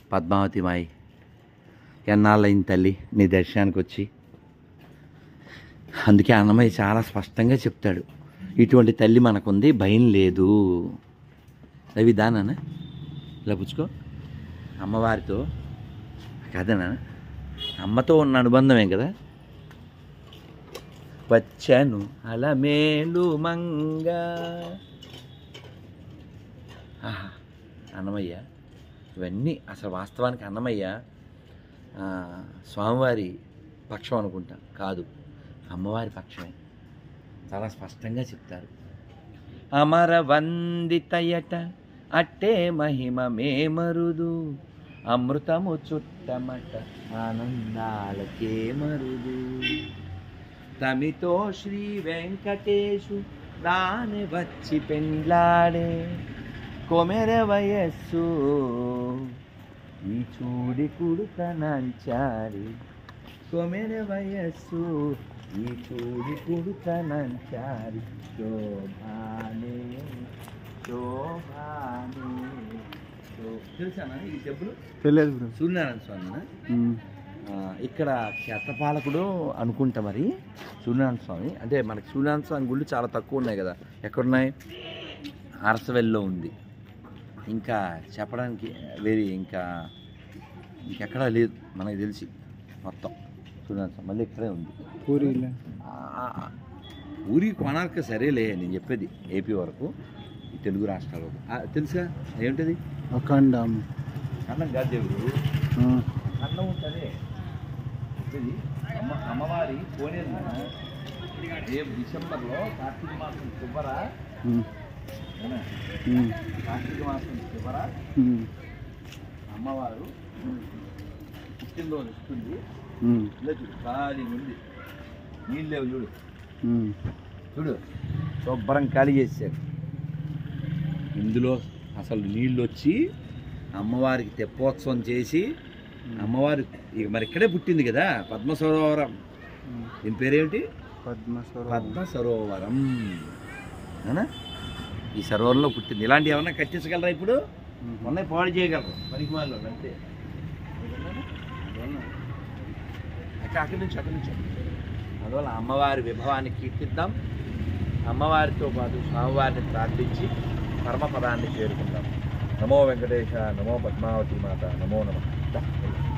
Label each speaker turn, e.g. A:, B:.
A: పద్మావతి మాయి ఎన్నాళ్ళైంది తల్లి నీ దర్శనానికి వచ్చి అందుకే అన్నమయ్య చాలా స్పష్టంగా చెప్తాడు ఇటువంటి తల్లి మనకుంది భయం లేదు అవి దానా ఇలా పుచ్చుకో అమ్మవారితో కదనా అమ్మతో ఉన్న అనుబంధమే కదా వచ్చాను అలమేలు మంగ ఆహా, అన్నమయ్య ఇవన్నీ అసలు వాస్తవానికి అన్నమయ్య ఆ, స్వామివారి పక్షం అనుకుంటా కాదు అమ్మవారి పక్షమే చాలా స్పష్టంగా చెప్తారు అమర వందితయట అట్టే మహిమ మేమరుదు అమృతము చుట్టమట ఆనందాలకే మరుదు తమితో శ్రీ వెంకటేశు రాని వచ్చి పెండ్లాడే కొమెర వయస్సు ఈ చూడి కుడుకనంచారి కొమెర వయస్సు ఈ చూడి కుడుకనంచారి శోభానే శోభానే శో- తెలుసానా ఈ డబ్బులు
B: తెలియదు బ్రో
A: సూర్యనారాయణ స్వామినా ఆ, ఇక్కడ క్షేత్రపాలకుడు అనుకుంటా మరి సూర్యనారాయణ స్వామి అంటే మనకి సూర్యనారాయణ స్వామి గుళ్ళు చాలా తక్కువ ఉన్నాయి కదా ఎక్కడున్నాయి అరసవెల్లో ఉంది ఇంకా చెప్పడానికి వేరే ఇంకా ఇంకెక్కడా లేదు మనకి తెలిసి మొత్తం సూర్యనారాయణ స్వామి మళ్ళీ ఇక్కడే ఉంది
B: పూరిలో
A: ఆ, ఊరి కొనార్క సరేలే నేను చెప్పేది ఏపీ వరకు ఈ తెలుగు రాష్ట్రాల వరకు ఆ, తెలుసా ఏమిటది
B: అఖండం
A: అన్నం కాదు దేవుడు అన్నం ఉంటుంది ఇది అమ్మ అమ్మవారి కోనేరు రేపు డిసెంబర్లో కార్తీక మాసం చివర ఏనా? కార్తీక మాసం చివర అమ్మవారు పుట్టినరోజు వస్తుంది ఇలా చూడు ఖాళీ ఉంది నీళ్ళు లేవు చూడు చూడు శుభ్రం ఖాళీ చేశారు ఇందులో అసలు నీళ్ళు వచ్చి అమ్మవారికి తెప్పోత్సవం చేసి అమ్మవారు ఇక మరి ఇక్కడే పుట్టింది కదా పద్మ సరోవరం దీని పేరేమిటి
B: పద్మస్వరం
A: పద్మ సరోవరం అవునా ఈ సరోవరంలో పుట్టింది ఇలాంటి ఏమన్నా కట్టించగలరా ఇప్పుడు మొన్న పాడు చేయగలరు పనికి వాళ్ళు అంతే అక్క- అక్కడి నుంచి అక్కడి నుంచి అందువల్ల అమ్మవారి విభవాన్ని కీర్తిద్దాం అమ్మవారితో పాటు స్వామివారిని ప్రార్థించి పరమపదాన్ని చేరుకుందాం నమో వెంకటేశ నమో పద్మావతి మాత నమో నమ